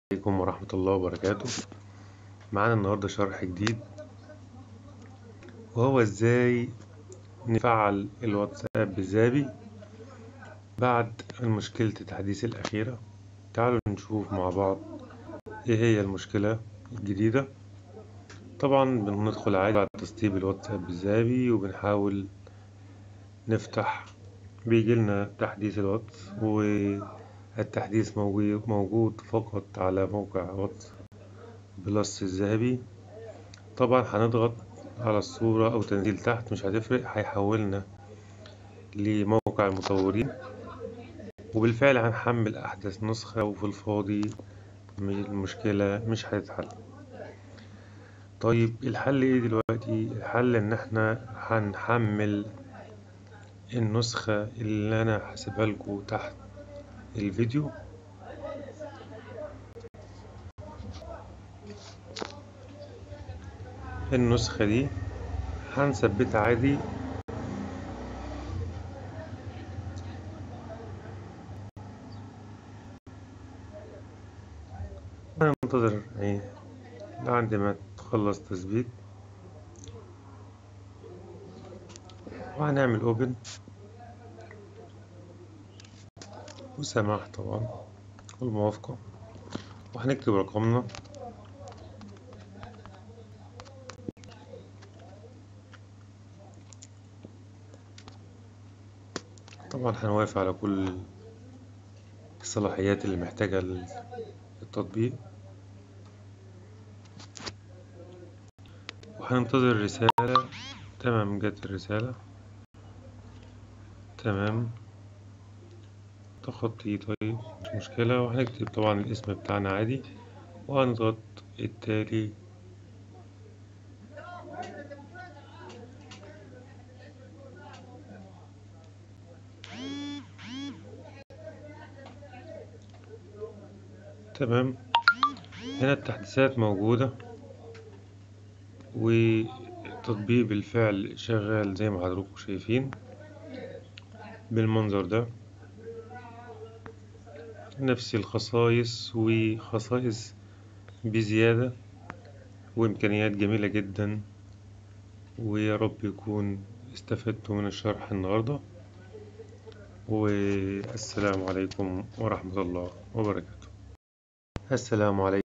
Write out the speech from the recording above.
عليكم ورحمة الله وبركاته معانا النهاردة شرح جديد وهو ازاي نفعل الواتساب بزابي بعد مشكلة التحديث الأخيرة تعالوا نشوف مع بعض ايه هي المشكلة الجديدة طبعا بندخل عادي بعد تسطيب الواتساب بزابي وبنحاول نفتح بيجيلنا تحديث الواتس والتحديث موجود فقط على موقع واتس بلس الذهبي طبعا هنضغط على الصورة أو تنزيل تحت مش هتفرق هيحولنا لموقع المطورين وبالفعل هنحمل أحدث نسخة وفي الفاضي المشكلة مش هتتحل طيب الحل ايه دلوقتي الحل ان احنا هنحمل النسخة اللي انا هسيبها لكم تحت الفيديو النسخة دي هنثبتها عادي هننتظر ايه لعند ما تخلص تثبيت وهنعمل اوبن وسماح طبعا والموافقة وهنكتب رقمنا طبعا هنوافق على كل الصلاحيات اللي محتاجها التطبيق وهننتظر الرسالة تمام جت الرسالة تمام تخطي طيب مش مشكلة وهنكتب طبعا الاسم بتاعنا عادي وهنضغط التالي تمام هنا التحديثات موجودة والتطبيق بالفعل شغال زي ما حضراتكم شايفين بالمنظر ده نفس الخصائص وخصائص بزيادة وإمكانيات جميلة جدا ويا رب يكون استفدتوا من الشرح النهاردة والسلام عليكم ورحمة الله وبركاته السلام عليكم